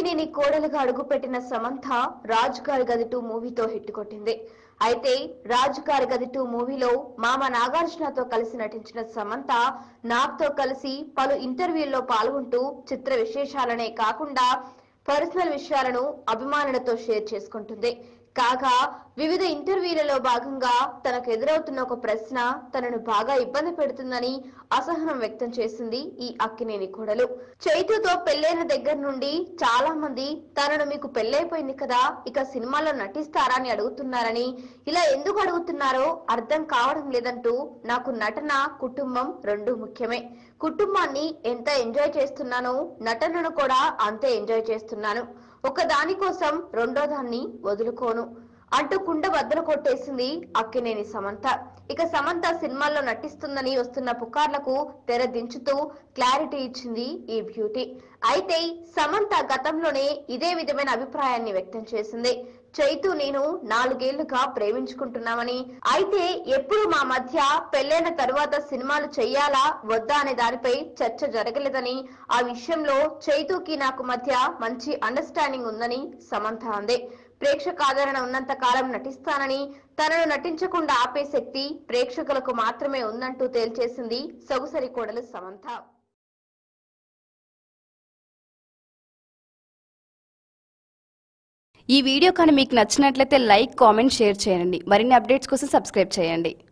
అక్కినేని కోడలుగా అడుగుపెట్టిన సమంత రాజ్ గారి గది టూ మూవీతో హిట్ కొట్టింది అయితే రాజ్ గారి గది టూ మూవీలో మామ నాగార్జునతో కలిసి నటించిన సమంత నాగ్తో కలిసి పలు ఇంటర్వ్యూల్లో పాల్గొంటూ చిత్ర విశేషాలనే కాకుండా పర్సనల్ విషయాలను అభిమానులతో షేర్ చేసుకుంటుంది కాగా వివిధ ఇంటర్వ్యూలలో భాగంగా తనకు ఎదురవుతున్న ఒక ప్రశ్న తనను బాగా ఇబ్బంది పెడుతుందని అసహనం వ్యక్తం చేసింది ఈ అక్కినేని కోడలు చైతుతో పెళ్లైన దగ్గర నుండి చాలా మంది తనను మీకు పెళ్ళైపోయింది కదా ఇక సినిమాలో నటిస్తారా అని అడుగుతున్నారని ఇలా ఎందుకు అడుగుతున్నారో అర్థం కావడం లేదంటూ నాకు నటన కుటుంబం రెండు ముఖ్యమే కుటుంబాన్ని ఎంత ఎంజాయ్ చేస్తున్నానో నటనను కూడా అంతే ఎంజాయ్ చేస్తున్నాను ఒక దాని కోసం రెండో దాన్ని వదులుకోను అంటూ కుండ బద్దలు కొట్టేసింది అక్కినేని సమంత ఇక సమంత సినిమాల్లో నటిస్తుందని వస్తున్న పుకార్లకు తెర దించుతూ క్లారిటీ ఇచ్చింది ఈ బ్యూటీ అయితే సమంత గతంలోనే ఇదే విధమైన అభిప్రాయాన్ని వ్యక్తం చేసింది చైతు నేను నాలుగేళ్లుగా ప్రేమించుకుంటున్నామని అయితే ఎప్పుడు మా మధ్య పెళ్లైన తరువాత సినిమాలు చెయ్యాలా వద్దా అనే దానిపై చర్చ జరగలేదని ఆ విషయంలో చైతుకి నాకు మధ్య మంచి అండర్స్టాండింగ్ ఉందని సమంత అంది ప్రేక్షక ఆదరణ ఉన్నంత కాలం నటిస్తానని తనను నటించకుండా ఆపే శక్తి ప్రేక్షకులకు మాత్రమే ఉందంటూ తేల్చేసింది సొగసరి కోడలు సమంత ఈ వీడియో కానీ మీకు నచ్చినట్లయితే లైక్ కామెంట్ షేర్ చేయండి మరిన్ని అప్డేట్స్ కోసం సబ్స్క్రైబ్ చేయండి